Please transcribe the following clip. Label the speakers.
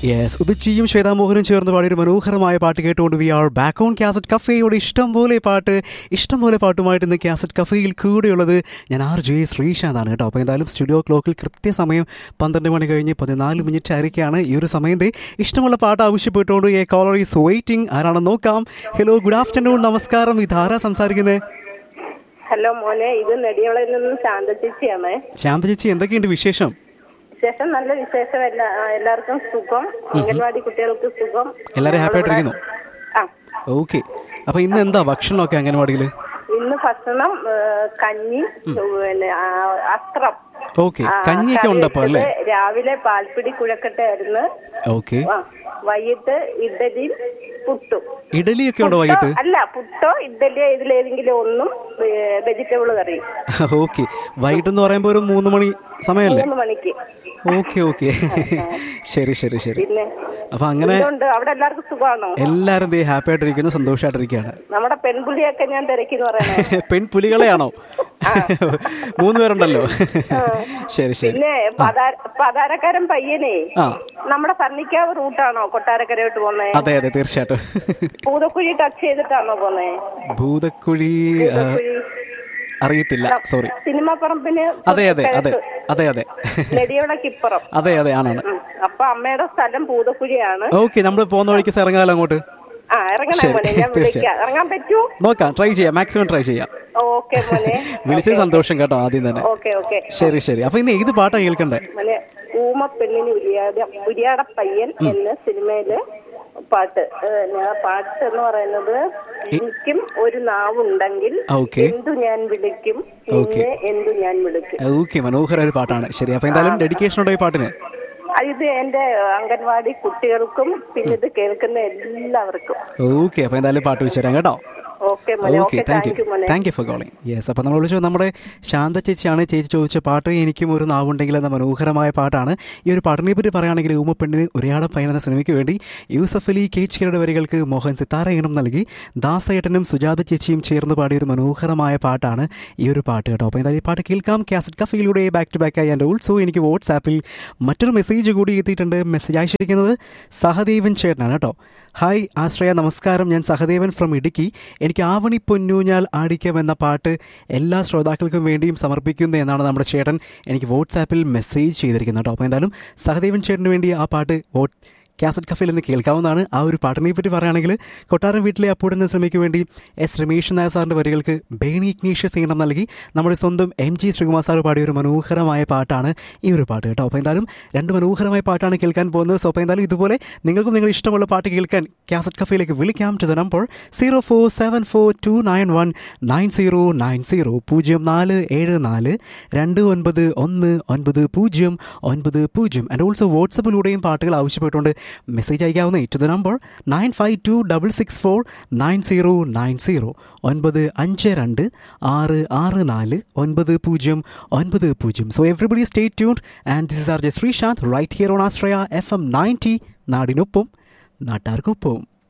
Speaker 1: Yes ഉദിച്ചിയും ശ്വേതാമോഹനും ചേർന്ന് പാടിയൊരു മനോഹരമായ പാട്ട് കേട്ടുകൊണ്ട് we are back on cassette കഫേയോട് ഇഷ്ടം പോലെ പാട്ട് ഇഷ്ടം പോലെ പാട്ടുമായിട്ട് ഇന്ന് കാസറ്റ് കഫേയിൽ കൂടെയുള്ളത് ഞാൻ ആർ ജെ ശ്രീശാന്താണ് കേട്ടോ അപ്പോൾ എന്തായാലും സ്റ്റുഡിയോ ക്ലോക്കിൽ കൃത്യസമയം പന്ത്രണ്ട് മണി കഴിഞ്ഞ് പതിനാല് മിനിറ്റ് ആയിരിക്കുകയാണ് ഈ ഒരു സമയത്തെ ഇഷ്ടമുള്ള പാട്ട് ആവശ്യപ്പെട്ടുകൊണ്ട് എ കോളർ ഈസ് വെയിറ്റിംഗ് ആരാണെന്ന് നോക്കാം ഹലോ ഗുഡ് ആഫ്റ്റർനൂൺ നമസ്കാരം ഇതാരാ സംസാരിക്കുന്നത്
Speaker 2: ഹലോ മോനെ ഇത് നെടിയോളയിൽ നിന്നും ശാന്ത ചേച്ചിയാണ്
Speaker 1: ശാന്ത ചേച്ചി എന്തൊക്കെയുണ്ട് വിശേഷം
Speaker 2: വിശേഷം നല്ല വിശേഷം എല്ലാ ആ, എല്ലാവർക്കും സുഖം അംഗൻവാടി കുട്ടികൾക്ക് സുഖം
Speaker 1: എല്ലാവരും happy ആയിട്ടിരിക്കുന്നു?
Speaker 2: ആ
Speaker 1: ഓക്കെ അപ്പോൾ ഇന്ന് എന്താ ഭക്ഷണമൊക്കെ അംഗൻവാടിയിൽ
Speaker 2: ഇന്ന് ഭക്ഷണം ഏ, കഞ്ഞി പിന്നെ ആ, അസ്ത്രം
Speaker 1: ഓക്കെ
Speaker 2: ആ,
Speaker 1: കഞ്ഞിയൊക്കെ
Speaker 2: കറി
Speaker 1: ഉണ്ടപ്പോൾ അല്ലേ
Speaker 2: വെച്ചത് രാവിലെ പാൽപ്പിടി കുഴക്കട്ടായിരുന്നു
Speaker 1: ഓക്കെ
Speaker 2: ആ, വൈകിട്ട് ഇഡലി പുട്ടും
Speaker 1: ഇഡലിയൊക്കെ ഉണ്ടോ
Speaker 2: പുട്ടോ-
Speaker 1: വൈകിട്ട്
Speaker 2: അല്ല പുട്ടോ ഇഡലിയോ ഇതിലേതെങ്കിലും ഒന്നും വെജിറ്റബിൾ കറി
Speaker 1: ഓക്കെ വൈകിട്ടെന്ന് പറയുമ്പോൾ ഒരു മൂന്ന് മണി സമയമല്ലേ
Speaker 2: മൂന്ന് മണിക്ക്
Speaker 1: ഓക്കെ ഓക്കെ ശരി ശരി ശരി
Speaker 2: പിന്നെ
Speaker 1: അപ്പൊ അങ്ങനെ
Speaker 2: ഇതുണ്ട് അവിടെ എല്ലാവർക്കും സുഖമാണോ
Speaker 1: എല്ലാവരും ദേ ഹാപ്പി ആയിട്ടിരിക്കുന്നു സന്തോഷമായിട്ടിരിക്കുകയാണ്
Speaker 2: നമ്മുടെ പെൺപുള്ളിയൊക്കെ ഞാൻ തിരക്കിന്ന് പറയണേ
Speaker 1: പെൺപുലികളെയാണോ മൂന്ന് പേരുണ്ടല്ലോ ശരി ശരി
Speaker 2: പിന്നെ പതാ- പതാരക്കാരൻ പയ്യനെ
Speaker 1: ആ
Speaker 2: നമ്മുടെ പന്നിക്കാവ് റൂട്ടാണോ കൊട്ടാരക്കരയോട്ട് പോന്നേ
Speaker 1: അതെ അതെ തീർച്ചയായിട്ടും
Speaker 2: പൂതക്കുഴി ടച്ച് ചെയ്തിട്ടാണോ പോന്നേ
Speaker 1: ഭൂതക്കുഴി ആ,
Speaker 2: പൂതക്കുഴി
Speaker 1: അറിയത്തില്ല സോറി
Speaker 2: സിനിമ പറമ്പിന്
Speaker 1: അതെ അതെ അതെ അതെ അതെ
Speaker 2: നെടിയോടക്കിപ്പുറം
Speaker 1: അതെ അതെ ആണാണ്
Speaker 2: ഉം. അപ്പൊ അമ്മയുടെ സ്ഥലം പൂതക്കുഴിയാണ്
Speaker 1: ഓക്കെ നമ്മൾ പോകുന്ന വഴിക്ക് ഇറങ്ങാമല്ലോ അങ്ങോട്ട്
Speaker 2: ആ ഇറങ്ങണേ
Speaker 1: ശരി,
Speaker 2: മോനെ ഞാൻ
Speaker 1: തീർച്ചയായും.
Speaker 2: വിളിക്കാം ഇറങ്ങാൻ പറ്റൂ
Speaker 1: നോക്കാം ട്രൈ ചെയ്യാം മാക്സിമം ട്രൈ ചെയ്യാം
Speaker 2: ഓക്കെ മോനെ
Speaker 1: വിളിച്ചത് സന്തോഷം കേട്ടോ ആദ്യം തന്നെ
Speaker 2: ഓക്കെ ഓക്കെ
Speaker 1: ശരി ശരി അപ്പൊ ഇന്ന് ഏത് പാട്ടാ കേൾക്കണ്ടേ
Speaker 2: മോനെ ഊമ പെണ്ണിന് ഉരിയാട ഉരിയാട പയ്യൻ എന്ന സിനിമയില് പാട്ട് ഏഹ്, ഞാൻ പാട്ട് എന്ന് പറയുന്നത് എനിക്കും ഒരു നാവുണ്ടെങ്കിൽ
Speaker 1: ഓക്കെ
Speaker 2: എന്തു ഞാൻ വിളിക്കും പിന്നെ എന്തു ഞാൻ വിളിക്കും
Speaker 1: ഓക്കെ മനോഹര ഒരു പാട്ടാണ് ശരി അപ്പൊ എന്തായാലും ഡെഡിക്കേഷൻ ഉണ്ടോ ഈ പാട്ടിന്
Speaker 2: ആ, ഇത് എന്റെ അംഗൻവാടി കുട്ടികൾക്കും പിന്നെ ഇത് കേൾക്കുന്ന എല്ലാവർക്കും
Speaker 1: ഓക്കെ അപ്പൊ എന്തായാലും പാട്ട് വെച്ച് തരാം കേട്ടോ
Speaker 2: ഓക്കെ മോനെ
Speaker 1: okay
Speaker 2: okay
Speaker 1: thank
Speaker 2: thank
Speaker 1: you
Speaker 2: you മോനെ
Speaker 1: thank you for calling yes അപ്പം നമ്മൾ വിളിച്ചത് നമ്മുടെ ശാന്ത ചേച്ചിയാണ് ചേച്ചി ചോദിച്ച പാട്ട് എനിക്കും ഒരു നാവുണ്ടെങ്കിൽ എന്ന മനോഹരമായ പാട്ടാണ് ഈ ഒരു പാട്ടിനെ പറ്റി പറയുകയാണെങ്കിൽ ഊമപ്പെണ്ണിന് ഒരേയാടം പയ്യൻ എന്ന സിനിമയ്ക്ക് വേണ്ടി യൂസഫ് അലി കേച്ചിക്കരുടെ വരികൾക്ക് മോഹൻ സിത്താര ഈണം നൽകി ദാസേട്ടനും സുജാത ചേച്ചിയും ചേർന്ന് പാടിയ ഒരു മനോഹരമായ പാട്ടാണ് ഈ ഒരു പാട്ട് കേട്ടോ അപ്പോൾ എന്തായാലും ഈ പാട്ട് കേൾക്കാം കാസറ്റ് കഫയിലൂടെ ബാക്ക് ടു ബാക്ക് ആയി ആൻഡ് ഓൾസോ എനിക്ക് വാട്സാപ്പിൽ മറ്റൊരു മെസ്സേജ് കൂടി എത്തിയിട്ടുണ്ട് മെസ്സേജ് അയച്ചിരിക്കുന്നത് സഹദേവൻ ചേട്ടനാണ് കേട്ടോ ഹായ് ആശ്രയ നമസ്കാരം ഞാൻ സഹദേവൻ ഫ്രം ഇടുക്കി എനിക്ക് ആവണി പൊന്നൂഞ്ഞാൽ ആടിക്കാം എന്ന പാട്ട് എല്ലാ ശ്രോതാക്കൾക്കും വേണ്ടിയും സമർപ്പിക്കുന്നു എന്നാണ് നമ്മുടെ ചേട്ടൻ എനിക്ക് വാട്സാപ്പിൽ മെസ്സേജ് ചെയ്തിരിക്കുന്നത് കേട്ടോ അപ്പോൾ എന്തായാലും സഹദേവൻ ചേട്ടന് വേണ്ടി ആ പാട്ട് വോട്ട് കാസറ്റ് കഫയിൽ നിന്ന് കേൾക്കാവുന്നതാണ് ആ ഒരു പാട്ടിനെ പറ്റി പറയുകയാണെങ്കിൽ കൊട്ടാരം വീട്ടിലെ അപ്പൂടെന്ന ശ്രമിക്ക് വേണ്ടി എസ് രമേശ് നായർ സാറിൻ്റെ വരികൾക്ക് ബേണി ഇഗ്നീഷ്യസ് ഈണം നൽകി നമ്മുടെ സ്വന്തം എം ജി ശ്രീകുമാർ സാർ പാടിയ ഒരു മനോഹരമായ പാട്ടാണ് ഈ ഒരു പാട്ട് കേട്ടോ അപ്പോൾ എന്തായാലും രണ്ട് മനോഹരമായ പാട്ടാണ് കേൾക്കാൻ പോകുന്നത് സോ അപ്പോൾ എന്തായാലും ഇതുപോലെ നിങ്ങൾക്കും നിങ്ങൾ ഇഷ്ടമുള്ള പാട്ട് കേൾക്കാൻ കാസറ്റ് കഫയിലേക്ക് വിളിക്കാം to the number zero four seven four two nine one nine zero nine zero പൂജ്യം നാല് ഏഴ് നാല് രണ്ട് ഒൻപത് ഒന്ന് ഒൻപത് പൂജ്യം ഒൻപത് പൂജ്യം ആൻഡ് ഓൾസോ വാട്സപ്പിലൂടെയും പാട്ടുകൾ ആവശ്യപ്പെട്ടുകൊണ്ട് മെസ്സേജ് അയക്കാവുന്ന to the number nine five two double six four nine zero nine zero ഒൻപത് അഞ്ച് രണ്ട് ആറ് ആറ് നാല് ഒൻപത് പൂജ്യം ഒൻപത് പൂജ്യം so everybody stay tuned and this is R J Sreesanth right here on Ashraya F M ninety നാടിനൊപ്പം നാട്ടാർക്കൊപ്പം